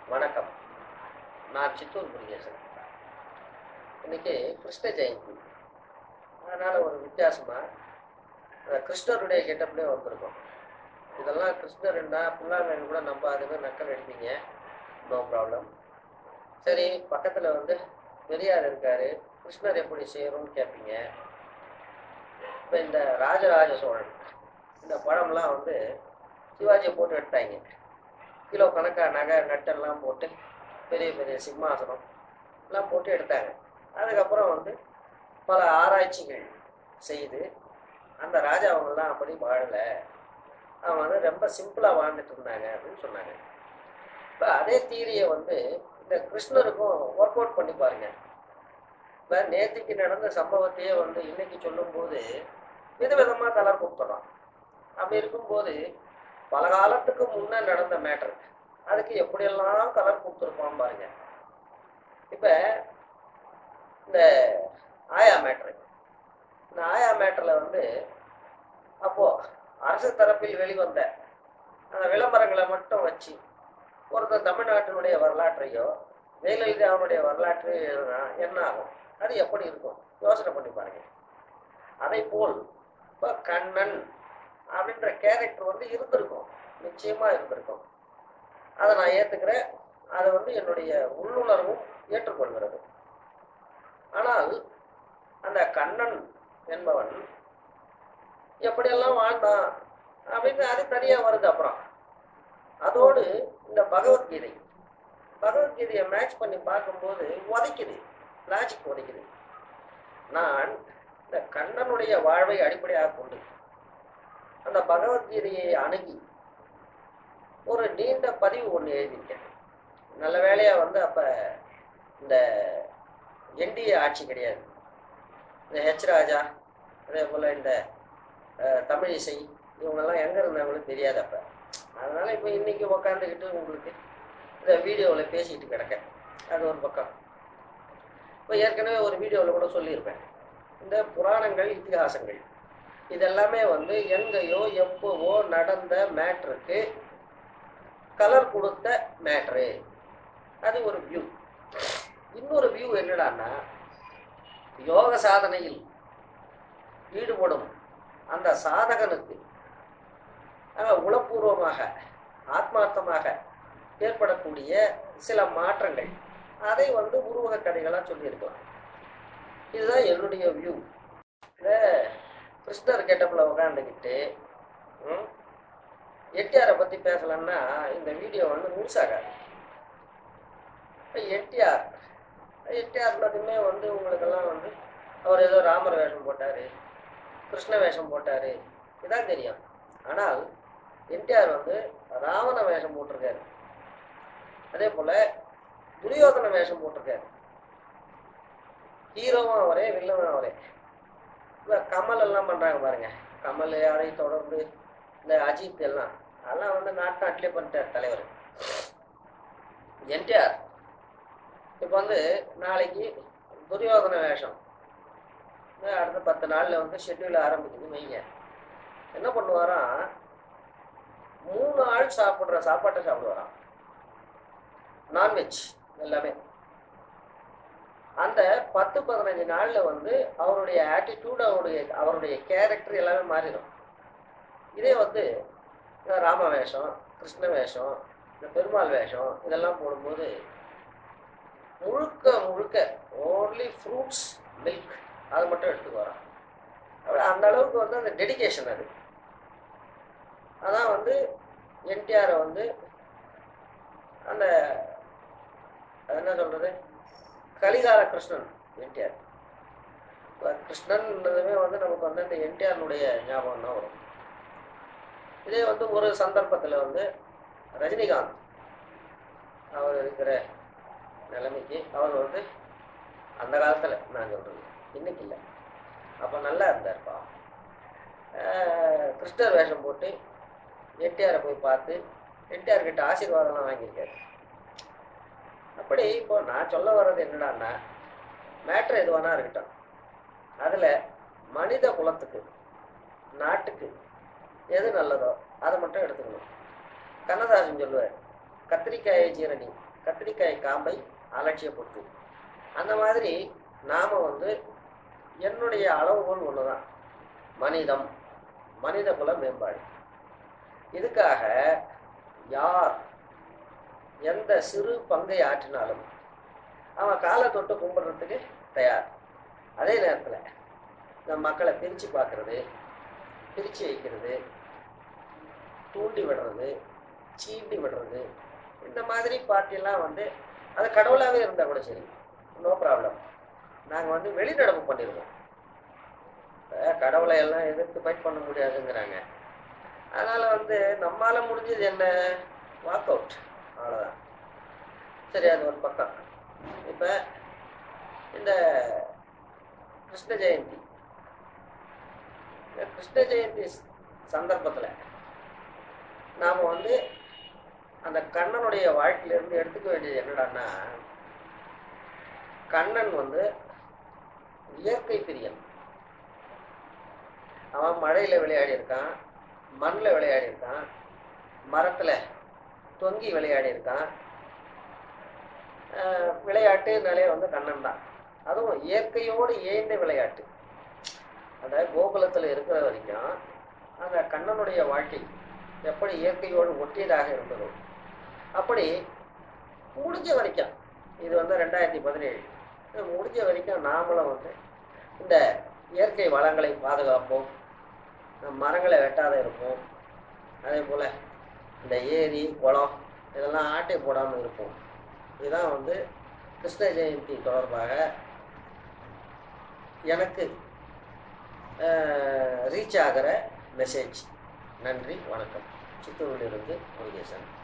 வணக்கம் நான் சித்தூர் முருகேசன் இன்னைக்கு கிருஷ்ண ஜெயந்தி அதனால் ஒரு வித்தியாசமாக கிருஷ்ணருடைய கெட்டப்லேயே வந்திருக்கோம் இதெல்லாம் கிருஷ்ணர்னா புல்லாங்கன்னு கூட நம்பாதுன்னு நக்கல் அடிப்பீங்க நோ ப்ராப்ளம் சரி பக்கத்தில் வந்து பெரியார் இருக்காரு கிருஷ்ணர் எப்படி செய்யணும்னு கேட்பீங்க இப்போ இந்த ராஜராஜ சோழன் இந்த படம்லாம் வந்து சிவாஜியை போட்டு எடுத்தாங்க கிலோ கணக்காக நகை நட்டெல்லாம் போட்டு பெரிய பெரிய சிம்மாசனம் எல்லாம் போட்டு எடுத்தாங்க அதுக்கப்புறம் வந்து பல ஆராய்ச்சிகள் செய்து அந்த ராஜாவங்கெல்லாம் அப்படி வாழலை அவன் வந்து ரொம்ப சிம்பிளாக வாழ்ந்துட்டு இருந்தாங்க அப்படின்னு சொன்னாங்க இப்போ அதே தீரியை வந்து இந்த கிருஷ்ணருக்கும் ஒர்க் அவுட் பண்ணி பாருங்க இப்போ நேற்றுக்கு நடந்த சம்பவத்தையே வந்து இன்னைக்கு சொல்லும்போது விதவிதமாக கலர் கொடுத்துட்றான் அப்படி இருக்கும்போது பல காலத்துக்கு முன்னே நடந்த மேட்டர் அதுக்கு எப்படியெல்லாம் கலர் கொடுத்துருப்பான் பாருங்க இப்போ இந்த ஆயா மேட்ரு இந்த ஆயா மேட்டரில் வந்து அப்போது அரசு தரப்பில் வெளிவந்த அந்த விளம்பரங்களை மட்டும் வச்சு ஒருத்தர் தமிழ்நாட்டினுடைய வரலாற்றையோ ஜெயலலிதாவுடைய வரலாற்றை எழுதுனா என்ன ஆகும் அது எப்படி இருக்கும் யோசனை பண்ணி பாருங்க அதை போல் இப்போ கண்ணன் அப்படின்ற கேரக்டர் வந்து இருந்திருக்கும் நிச்சயமா இருந்திருக்கும் அதை நான் ஏற்றுக்கிறேன் அதை வந்து என்னுடைய உள்ளுணர்வும் ஏற்றுக்கொள்கிறது ஆனால் அந்த கண்ணன் என்பவன் எப்படியெல்லாம் வாழ்ந்தான் அப்படின்னு அது தனியாக வருது அப்புறம் அதோடு இந்த பகவத்கீதை பகவத்கீதையை மேட்ச் பண்ணி பார்க்கும்போது உதைக்குது லாஜிக் உதைக்குது நான் இந்த கண்ணனுடைய வாழ்வை அடிப்படையாக கொண்டு அந்த பகவத்கீதையை அணுகி ஒரு நீண்ட பதிவு ஒன்று எழுதியிருக்கேன் நல்ல வேலையா வந்து அப்போ இந்த என்டிஏ ஆட்சி கிடையாது இந்த ஹெச் ராஜா அதே போல் இந்த தமிழ் இசை இவங்கெல்லாம் எங்கே இருந்தாங்களும் தெரியாது அப்போ அதனால் இப்போ இன்றைக்கி உக்காந்துக்கிட்டு உங்களுக்கு இந்த வீடியோவில் பேசிக்கிட்டு கிடக்கேன் அது ஒரு பக்கம் இப்போ ஏற்கனவே ஒரு வீடியோவில் கூட சொல்லியிருப்பேன் இந்த புராணங்கள் இத்திஹாசங்கள் இதெல்லாமே வந்து எங்கேயோ எப்போவோ நடந்த மேட்ருக்கு கலர் கொடுத்த மேட்ரு அது ஒரு வியூ இன்னொரு வியூ என்னடான்னா யோக சாதனையில் ஈடுபடும் அந்த சாதகனுக்கு உளப்பூர்வமாக ஆத்மார்த்தமாக ஏற்படக்கூடிய சில மாற்றங்கள் அதை வந்து உருவக கதைகளாக சொல்லியிருக்கலாம் இதுதான் என்னுடைய வியூ இந்த கிருஷ்ணர் கெட்டப்பில் உக்காந்துக்கிட்டு என்டிஆரை பற்றி பேசலாம்னா இந்த வீடியோ வந்து முழுசாகாது என்டிஆர் என்டிஆர்னதுமே வந்து உங்களுக்கெல்லாம் வந்து அவர் ஏதோ ராமர் வேஷம் போட்டார் கிருஷ்ண வேஷம் போட்டார் இதான் தெரியும் ஆனால் என்டிஆர் வந்து ராவண வேஷம் போட்டிருக்காரு அதே போல் துரியோதன வேஷம் போட்டிருக்காரு ஹீரோவும் அவரே வில்லனும் அவரே இப்போ கமல் எல்லாம் பண்ணுறாங்க பாருங்க கமல் அதை தொடர்ந்து இந்த அஜித் எல்லாம் அதெல்லாம் வந்து நாட்டு நாட்டிலே பண்ணிட்டார் தலைவர் என்டிஆர் இப்போ வந்து நாளைக்கு துரியோதன வேஷம் அடுத்த பத்து நாளில் வந்து ஷெட்யூல் ஆரம்பிக்குது வைங்க என்ன பண்ணுவாராம் மூணு ஆள் சாப்பிட்ற சாப்பாட்டை சாப்பிடுவாராம் நான்வெஜ் எல்லாமே அந்த பத்து பதினஞ்சு நாளில் வந்து அவருடைய ஆட்டிடியூட் அவருடைய அவருடைய கேரக்டர் எல்லாமே மாறிடும் இதே வந்து ராம வேஷம் கிருஷ்ண வேஷம் இந்த பெருமாள் வேஷம் இதெல்லாம் போடும்போது முழுக்க முழுக்க ஓன்லி ஃப்ரூட்ஸ் மில்க் அது மட்டும் எடுத்துக்கு வரோம் அப்படி அந்த அளவுக்கு வந்து அந்த டெடிக்கேஷன் அது அதான் வந்து என்டிஆரை வந்து அந்த என்ன சொல்கிறது கலிகால கிருஷ்ணன் என்டிஆர் கிருஷ்ணன்றதுமே வந்து நமக்கு வந்து இந்த என்டிஆர்னுடைய ஞாபகம் தான் வரும் இதே வந்து ஒரு சந்தர்ப்பத்தில் வந்து ரஜினிகாந்த் அவர் இருக்கிற நிலைமைக்கு அவர் வந்து அந்த காலத்தில் நான் சொல்கிறது இன்னைக்கு இல்லை அப்போ நல்லா இருந்தார்ப்பா கிருஷ்ணர் வேஷம் போட்டு என்டிஆரை போய் பார்த்து என்டிஆர் கிட்ட ஆசீர்வாதம்லாம் வாங்கியிருக்காரு அப்படி இப்போ நான் சொல்ல வர்றது என்னடான்னா மேட்ரு எதுவானா இருக்கட்டும் அதில் மனித குலத்துக்கு நாட்டுக்கு எது நல்லதோ அதை மட்டும் எடுத்துக்கணும் கண்ணதாசன் சொல்லுவார் கத்திரிக்காயை ஜீரணி கத்திரிக்காய் காம்பை அலட்சியப்படுத்தும் அந்த மாதிரி நாம் வந்து என்னுடைய அளவுகோல் ஒன்று தான் மனிதம் மனித குல மேம்பாடு இதுக்காக யார் எந்த சிறு பங்கை ஆற்றினாலும் அவன் காலை தொட்டு கும்பிடுறதுக்கு தயார் அதே நேரத்தில் இந்த மக்களை பிரித்து பார்க்கறது பிரித்து வைக்கிறது தூண்டி விடுறது சீண்டி விடுறது இந்த மாதிரி பார்ட்டியெல்லாம் வந்து அது கடவுளாகவே இருந்தால் கூட சரி நோ ப்ராப்ளம் நாங்கள் வந்து வெளிநடப்பு பண்ணிடுவோம் இப்ப கடவுளை எல்லாம் எதிர்த்து ஃபைட் பண்ண முடியாதுங்கிறாங்க அதனால் வந்து நம்மால் முடிஞ்சது என்ன வாக் அவுட் அவ்வளோதான் சரி அது ஒரு பக்கம் இப்போ இந்த கிருஷ்ண ஜெயந்தி இந்த கிருஷ்ண ஜெயந்தி சந்தர்ப்பத்தில் நாம் வந்து அந்த கண்ணனுடைய வாழ்க்கையிலிருந்து எடுத்துக்க வேண்டியது என்னடான்னா கண்ணன் வந்து இயற்கை பிரியன் அவன் மழையில் விளையாடி இருக்கான் மண்ணில் விளையாடி இருக்கான் மரத்தில் தொங்கி விளையாடி இருக்கான் ஆஹ் விளையாட்டுனாலே வந்து கண்ணன் தான் அதுவும் இயற்கையோடு ஏய்ந்த விளையாட்டு அந்த கோகுலத்தில் இருக்கிற வரைக்கும் அந்த கண்ணனுடைய வாழ்க்கை எப்படி இயற்கையோடு ஒட்டியதாக இருந்ததோ அப்படி முடிஞ்ச வரைக்கும் இது வந்து ரெண்டாயிரத்தி பதினேழு முடிஞ்ச வரைக்கும் நாமளும் வந்து இந்த இயற்கை வளங்களை பாதுகாப்போம் நம்ம மரங்களை வெட்டாத இருப்போம் அதே போல் இந்த ஏரி குளம் இதெல்லாம் ஆட்டை போடாமல் இருப்போம் இதுதான் வந்து கிருஷ்ண ஜெயந்தி தொடர்பாக எனக்கு ரீச் ஆகிற மெசேஜ் நன்றி வணக்கம் சித்தூரிலிருந்து முருகேசன்